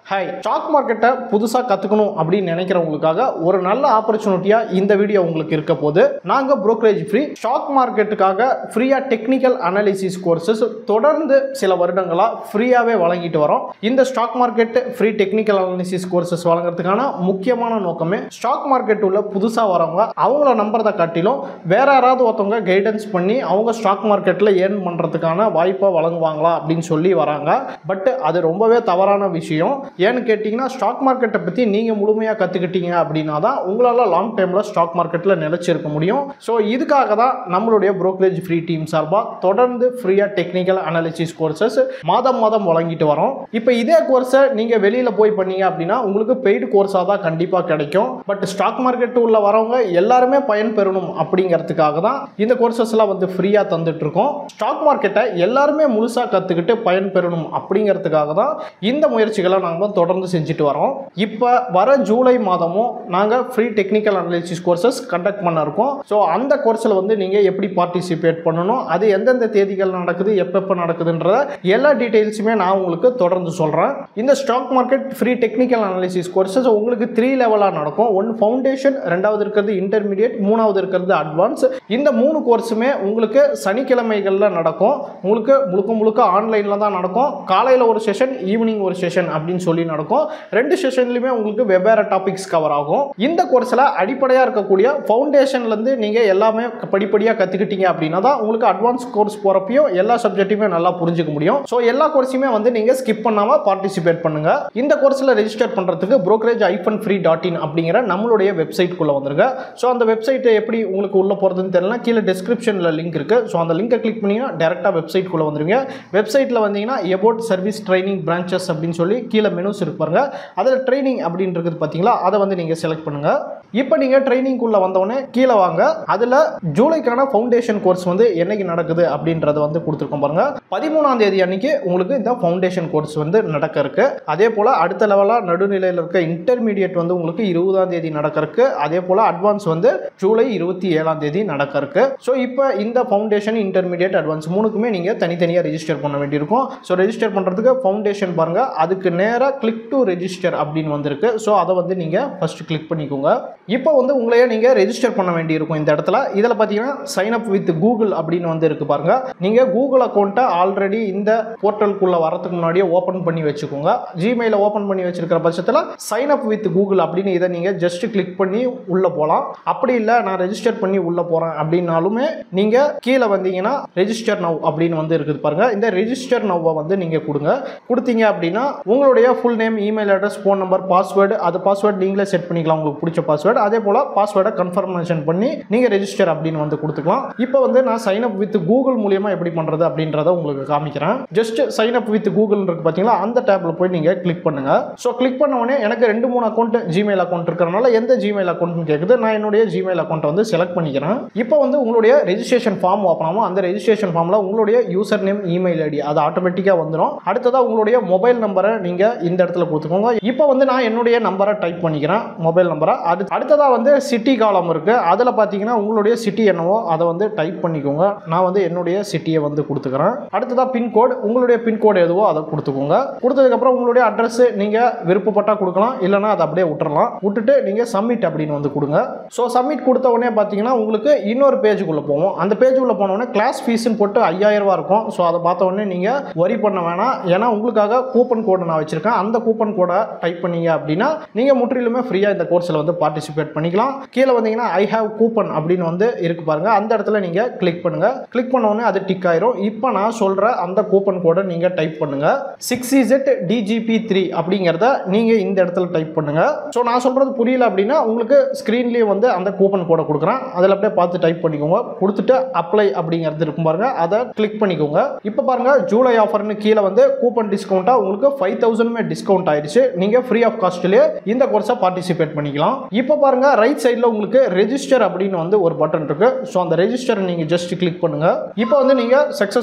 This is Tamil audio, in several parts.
ஹாய் ஸ்டாக் மார்க்கெட்டை புதுசாக கற்றுக்கணும் அப்படின்னு நினைக்கிறவங்களுக்காக ஒரு நல்ல ஆப்பர்ச்சுனிட்டியாக இந்த வீடியோ உங்களுக்கு இருக்க போது நாங்கள் brokerage ஃப்ரீ ஸ்டாக் மார்க்கெட்டுக்காக ஃப்ரீயாக டெக்னிக்கல் அனாலிசிஸ் கோர்சஸ் தொடர்ந்து சில வருடங்களாக ஃப்ரீயாகவே வழங்கிட்டு வரோம் இந்த stock market free technical analysis courses வழங்குறதுக்கான முக்கியமான நோக்கமே ஸ்டாக் மார்க்கெட் உள்ள புதுசாக வரவங்க அவங்கள நம்புறதை காட்டிலும் வேற யாராவது ஒருத்தவங்க கைடன்ஸ் பண்ணி அவங்க ஸ்டாக் மார்க்கெட்டில் ஏர்ன் பண்ணுறதுக்கான வாய்ப்பை வழங்குவாங்களா அப்படின்னு சொல்லி வராங்க பட் அது ரொம்பவே தவறான விஷயம் ஏன்னு கேட்டிங்கன்னா ஸ்டாக் மார்க்கெட்டை பற்றி நீங்கள் முழுமையாக கற்றுக்கிட்டீங்க அப்படின்னா தான் உங்களால் லாங் டைமில் ஸ்டாக் மார்க்கெட்டில் நிலைச்சிருக்க முடியும் ஸோ இதுக்காக தான் நம்மளுடைய brokerage ஃப்ரீ டீம் சார்பாக தொடர்ந்து ஃப்ரீயாக டெக்னிக்கல் அனாலிசிஸ் கோர்சஸ் மாதம் மாதம் வழங்கிட்டு வரோம் இப்போ இதே கோர்ஸை நீங்கள் வெளியில் போய் பண்ணீங்க அப்படின்னா உங்களுக்கு பெய்டு கோர்ஸாக தான் கண்டிப்பாக கிடைக்கும் பட் ஸ்டாக் மார்க்கெட் உள்ள வரவங்க எல்லாருமே பயன்பெறணும் அப்படிங்கிறதுக்காக தான் இந்த கோர்சஸ் எல்லாம் வந்து ஃப்ரீயாக தந்துட்டு இருக்கோம் ஸ்டாக் மார்க்கெட்டை எல்லாருமே முழுசாக கற்றுக்கிட்டு பயன்பெறணும் அப்படிங்கிறதுக்காக தான் இந்த முயற்சிகளை நாங்கள் தொடர்ந்து செஞ்சுட்டு வரோம் இப்போ வர ஜூலை மாதமும் நாங்கள் free technical analysis courses conduct பண்ண இருக்கோம் ஸோ அந்த கோர்ஸில் வந்து நீங்கள் எப்படி பார்ட்டிசிபேட் பண்ணணும் அது எந்தெந்த தேதிகள் நடக்குது எப்பப்போ நடக்குதுன்ற எல்லா டீட்டெயில்ஸுமே நான் உங்களுக்கு தொடர்ந்து சொல்கிறேன் இந்த stock market free technical analysis courses உங்களுக்கு த்ரீ லெவலாக நடக்கும் ஒன்று ஃபவுண்டேஷன் ரெண்டாவது இருக்கிறது இன்டர்மீடியட் மூணாவது இருக்கிறது அட்வான்ஸ் இந்த மூணு கோர்ஸுமே உங்களுக்கு சனிக்கிழமைகளில் நடக்கும் உங்களுக்கு முழுக்க முழுக்க ஆன்லைனில் தான் நடக்கும் காலையில் ஒரு செஷன் ஈவினிங் ஒரு செஷன் அப்படின்னு சொல்லி நடக்கும் ரெண்டு செஷன்லையுமே உங்களுக்கு வெவ்வேறு டாபிக்ஸ் கவர் ஆகும் இந்த கோர்ஸில் அடிப்படையாக இருக்கக்கூடிய ஃபவுண்டேஷன்லேருந்து நீங்கள் எல்லாமே படிப்படியாக கற்றுக்கிட்டீங்க அப்படின்னா தான் உங்களுக்கு அட்வான்ஸ் கோர்ஸ் போகிறப்பையும் எல்லா சப்ஜெக்ட்டுமே நல்லா புரிஞ்சுக்க முடியும் ஸோ எல்லா கோர்ஸையுமே வந்து நீங்கள் ஸ்கிப் பண்ணாமல் பார்ட்டிசிபேட் பண்ணுங்க இந்த கோர்ஸில் ரெஜிஸ்டர் பண்ணுறதுக்கு brokerage ஐஃபன் ஃப்ரீ டாட் இன் அப்படிங்கிற நம்மளுடைய வெப்சைட்குள்ளே வந்துருங்க ஸோ அந்த வெப்சைட்டை எப்படி உங்களுக்கு உள்ளே போகிறதுன்னு தெரியல கீழே டிஸ்கிரிப்ஷனில் லிங்க் இருக்குது ஸோ அந்த லிங்கை கிளிக் பண்ணிங்கன்னா டேரெக்டாக வெப்சைட்குள்ளே வந்துருங்க வெப்சைட்டில் வந்தீங்கன்னா எபோட் சர்வீஸ் ட்ரைனிங் பிரான்ச்சஸ் அப்படின்னு சொல்லி கீழே மெனுஸ் இருக்கு பாருங்க அதில் ட்ரைனிங் அப்படின்னு இருக்குது பார்த்தீங்களா அதை வந்து நீங்கள் செலக்ட் பண்ணுங்கள் இப்போ நீங்கள் ட்ரைனிங்குள்ளே வந்தோடனே கீழே வாங்க அதில் ஜூலைக்கான ஃபவுண்டேஷன் கோர்ஸ் வந்து என்னைக்கு நடக்குது அப்படின்றத வந்து கொடுத்துருக்கோம் பாருங்க பதிமூணாம் தேதி அன்னைக்கு உங்களுக்கு இந்த ஃபவுண்டேஷன் கோர்ஸ் வந்து நடக்க இருக்கு அதே போல் அடுத்த லெவலாக நடுநிலையில் இருக்க இன்டர்மீடியட் வந்து உங்களுக்கு இருபதாம் தேதி நடக்க இருக்கு அதே போல் அட்வான்ஸ் வந்து ஜூலை இருபத்தி ஏழாம் தேதி நடக்க இருக்கு ஸோ இப்போ இந்த ஃபவுண்டேஷன் இன்டர்மீடியட் அட்வான்ஸ் மூணுக்குமே நீங்கள் தனித்தனியாக ரெஜிஸ்டர் பண்ண வேண்டியிருக்கும் ஸோ ரெஜிஸ்டர் பண்ணுறதுக்கு ஃபவுண்டேஷன் பாருங்க அதுக்கு நேராக கிளிக் டு ரெஜிஸ்டர் அப்படின்னு வந்திருக்கு ஸோ அதை வந்து நீங்கள் ஃபர்ஸ்ட் கிளிக் பண்ணிக்கோங்க இப்போ வந்து உங்களையே நீங்கள் ரெஜிஸ்டர் பண்ண வேண்டியிருக்கும் இந்த இடத்துல இதில் பார்த்தீங்கன்னா சைன் அப் வித் கூகுள் அப்படின்னு வந்து இருக்கு பாருங்க நீங்கள் கூகுள் அக்கௌண்ட்டை ஆல்ரெடி இந்த போர்ட்டலுக்குள்ளே வரதுக்கு முன்னாடியே ஓப்பன் பண்ணி வச்சுக்கோங்க ஜிமெயிலை ஓப்பன் பண்ணி வச்சிருக்கிற பட்சத்தில் சைன் அப் வித் கூகுள் அப்படின்னு இதை நீங்கள் ஜஸ்ட் கிளிக் பண்ணி உள்ளே போகலாம் அப்படி இல்லை நான் ரெஜிஸ்டர் பண்ணி உள்ளே போகிறேன் அப்படின்னாலுமே நீங்கள் கீழே வந்தீங்கன்னா ரெஜிஸ்டர் நவ் அப்படின்னு வந்து இருக்குது பாருங்க இந்த ரெஜிஸ்டர் நவ்வை வந்து நீங்கள் கொடுங்க கொடுத்தீங்க அப்படின்னா உங்களுடைய full name email address phone number password அது பாஸ்வேர்டு நீங்களே செட் பண்ணிக்கலாம் உங்களுக்கு பிடிச்ச பாஸ்வேர்டு அதே போல் பாஸ்வேர்டை கன்ஃபர்மேஷன் பண்ணி நீங்கள் ரெஜிஸ்டர் அப்படின்னு வந்து கொடுத்துக்கலாம் இப்போ வந்து நான் சைன் அப் வித் கூகுள் மூலியமா எப்படி பண்ணுறது அப்படின்றத உங்களுக்கு காமிக்கிறேன் just sign up with Google இருக்கு பார்த்தீங்களா அந்த டேப்பில் போய் நீங்கள் கிளிக் பண்ணுங்க ஸோ கிளிக் பண்ண உடனே எனக்கு ரெண்டு மூணு அக்கௌண்ட் ஜிமெயில் அக்கௌண்ட் இருக்கிறனால எந்த ஜிமெயில் அக்கௌண்ட்னு கேட்குது நான் என்னுடைய ஜிமெயில் அக்கௌண்ட்டை வந்து செலக்ட் பண்ணிக்கிறேன் இப்போ வந்து உங்களுடைய ரெஜிஸ்ட்ரேஷன் ஃபார்ம் ஓப்பன் ஆகும் அந்த ரெஜிஸ்ட்ரேஷன் ஃபார்மில் உங்களுடைய யூசர் நேம் இமெயில் ஐடி அது ஆட்டோமேட்டிக்காக வந்துடும் அடுத்ததாக உங்களுடைய மொபைல் நம்பரை நீங்கள் இந்த இடத்துல கொடுத்துக்கோங்க இப்போ வந்து நான் என்னுடைய நம்பரை டைப் பண்ணிக்கிறேன் மொபைல் நம்பரை அது அடுத்ததாக வந்து சிட்டி காலம் இருக்குது அதில் பார்த்தீங்கன்னா உங்களுடைய சிட்டி என்னவோ அதை வந்து டைப் பண்ணிக்கோங்க நான் வந்து என்னுடைய சிட்டியை வந்து கொடுத்துக்கிறேன் அடுத்ததாக பின்கோடு உங்களுடைய பின்கோடு எதுவோ அதை கொடுத்துக்கோங்க கொடுத்ததுக்கப்புறம் உங்களுடைய அட்ரஸ் நீங்கள் விருப்பப்பட்டால் கொடுக்கலாம் இல்லைனா அதை அப்படியே விட்டுறலாம் விட்டுட்டு நீங்கள் சப்மிட் அப்படின்னு வந்து கொடுங்க ஸோ சப்மிட் கொடுத்த உடனே பார்த்தீங்கன்னா உங்களுக்கு இன்னொரு பேஜுக்குள்ளே போவோம் அந்த பேஜுக்குள்ளே போன உடனே கிளாஸ் ஃபீஸ்னு போட்டு ஐயாயிரம் ரூபா இருக்கும் ஸோ அதை பார்த்த உடனே நீங்கள் வரி பண்ண வேணாம் ஏன்னா உங்களுக்காக கூப்பன் கோடு நான் வச்சுருக்கேன் அந்த கூப்பன் கோடை டைப் பண்ணீங்க அப்படின்னா நீங்கள் முற்றிலுமே ஃப்ரீயாக இந்த கோர்ஸில் வந்து பார்ட்டிசிபேட் பண்ணிக்கலாம் கீழே வந்தீங்கன்னா ஐ ஹேவ் கூப்பன் அப்படின்னு வந்து இருக்கு பாருங்க அந்த இடத்துல நீங்கள் கிளிக் பண்ணுங்க கிளிக் பண்ண உடனே அது டிக் ஆயிரும் இப்போ நான் சொல்கிற அந்த கூப்பன் கோடை நீங்கள் டைப் பண்ணுங்க சிக்ஸ் இசட் டிஜிபி த்ரீ அப்படிங்கிறத நீங்கள் இந்த இடத்துல டைப் பண்ணுங்க ஸோ நான் சொல்கிறது புரியல அப்படின்னா உங்களுக்கு ஸ்க்ரீன்லேயே வந்து அந்த கூப்பன் கோடை கொடுக்குறேன் அதில் அப்படியே பார்த்து டைப் பண்ணிக்கோங்க கொடுத்துட்டு அப்ளை அப்படிங்கிறது இருக்கும் பாருங்க அதை கிளிக் பண்ணிக்கோங்க இப்போ பாருங்க ஜூலை ஆஃபர்னு கீழே வந்து கூப்பன் டிஸ்கவுண்ட்டாக உங்களுக்கு ஃபைவ் தௌசண்ட்மே டிஸ்கவுண்ட் ஆயிடுச்சு நீங்கள் ஃப்ரீ ஆஃப் காஸ்ட்லேயே இந்த கோர்ஸை பார்ட்டிசிபேட் பண்ணிக்கலாம் இப்போ பாருங்க ரைட் சைடில் உங்களுக்கு ரெஜிஸ்டர் அப்படின்னு வந்து ஒரு பட்டன் இருக்கு ஸோ அந்த ரெஜிஸ்டர் நீங்கள் ஜஸ்ட் கிளிக் பண்ணுங்க இப்போ வந்து நீங்கள் சக்ஸஸ்ஃபுல்லாக ரெஜிஸ்டர்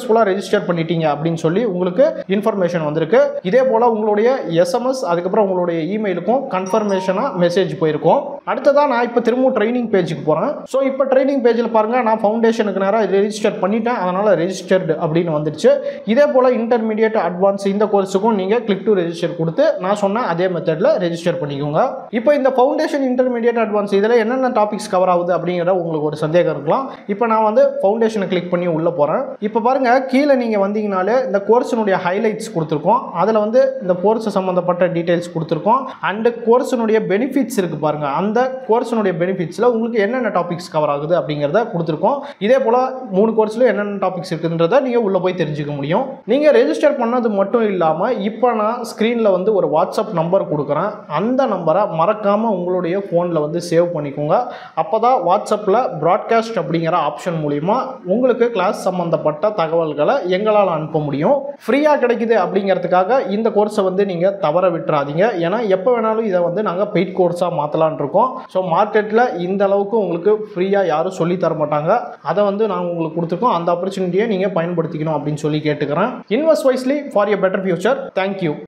ரெஜிஸ்டர் பண்ணிட்டீங்க அப்படின்னு சொல்லி உங்களுக்கு இன்ஃபர்மேஷன் வந்திருக்கு இதே போல் உங்களுடைய எஸ்எம்எஸ் அதுக்கப்புறம் உங்களுடைய இமெயிலுக்கும் கன்ஃபர்மேஷனாக மெசேஜ் போயிருக்கும் அடுத்ததாக நான் இப்போ திரும்பவும் ட்ரைனிங் பேஜுக்கு போகிறேன் ஸோ இப்போ ட்ரைனிங் பேஜில் பாருங்கள் நான் ஃபவுண்டேஷனுக்கு நேராக ரெஜிஸ்டர் பண்ணிட்டேன் அதனால் ரெஜிஸ்டர்டு அப்படின்னு வந்துடுச்சு இதே போல் இன்டர்மீடியட் அட்வான்ஸ் இந்த கோர்ஸுக்கும் நீங்கள் கிளிக் டு ரெஜிஸ்டர் கொடுத்து நான் சொன்ன அதே மெத்தடில் ரெஜிஸ்டர் பண்ணிக்கோங்க இப்போ இந்த ஃபவுண்டேஷன் இன்டர்மீடியட் அட்வான்ஸ் இதில் என்னென்ன டாபிக்ஸ் கவர் ஆகுது அப்படிங்கிற உங்களுக்கு ஒரு சந்தேகம் இருக்கலாம் இப்போ நான் வந்து ஃபவுண்டேஷனை கிளிக் பண்ணி உள்ளே போகிறேன் இப்போ பாருங்கள் கீழே நீங்கள் வந்தீங்கனாலே இந்த கோர்ஸினுடைய ஹைலைட்ஸ் கொடுத்துருக்கோம் அதில் வந்து இந்த கோர்ஸ் சம்மந்தப்பட்ட டீட்டெயில்ஸ் கொடுத்துருக்கோம் அண்டு கோர்ஸினுடைய பெனிஃபிட்ஸ் இருக்குது பாருங்கள் அந்த கோர்ஸினுடைய பெனிஃபிட்ஸில் உங்களுக்கு என்னென்ன டாபிக்ஸ் கவர் ஆகுது அப்படிங்கிறத கொடுத்துருக்கோம் இதே போல் மூணு கோர்ஸில் என்னென்ன டாபிக்ஸ் இருக்குன்றத நீங்கள் உள்ளே போய் தெரிஞ்சுக்க முடியும் நீங்கள் ரெஜிஸ்டர் பண்ணது மட்டும் இல்லாமல் இப்போ நான் ஸ்க்ரீனில் வந்து ஒரு வாட்ஸ்அப் நம்பர் கொடுக்குறேன் அந்த நம்பரை மறக்காமல் உங்களுடைய ஃபோனில் வந்து சேவ் பண்ணிக்கோங்க அப்போ தான் வாட்ஸ்அப்பில் ப்ராட்காஸ்ட் அப்படிங்கிற ஆப்ஷன் மூலிமா உங்களுக்கு கிளாஸ் சம்மந்தப்பட்ட தகவல்களை எங்களால் அனுப்ப முடியும் ஃப்ரீயாக கிடைக்குது அப்படிங்கிறதுக்காக இந்த கோர்ஸை வந்து நீங்கள் தவற விட்டுறாதீங்க ஏன்னா எப்போ வேணாலும் இதை வந்து நாங்கள் பெய்ட் கோர்ஸாக மாற்றலான் இருக்கோம் ஸோ மார்க்கெட்டில் இந்த அளவுக்கு உங்களுக்கு ஃப்ரீயாக யாரும் சொல்லி தர மாட்டாங்க அதை வந்து நாங்கள் உங்களுக்கு கொடுத்துருக்கோம் அந்த ஆப்பர்ச்சுனிட்டியை நீங்கள் பயன்படுத்திக்கணும் அப்படின்னு சொல்லி கேட்டுக்கிறேன் invest wisely for a better future thank you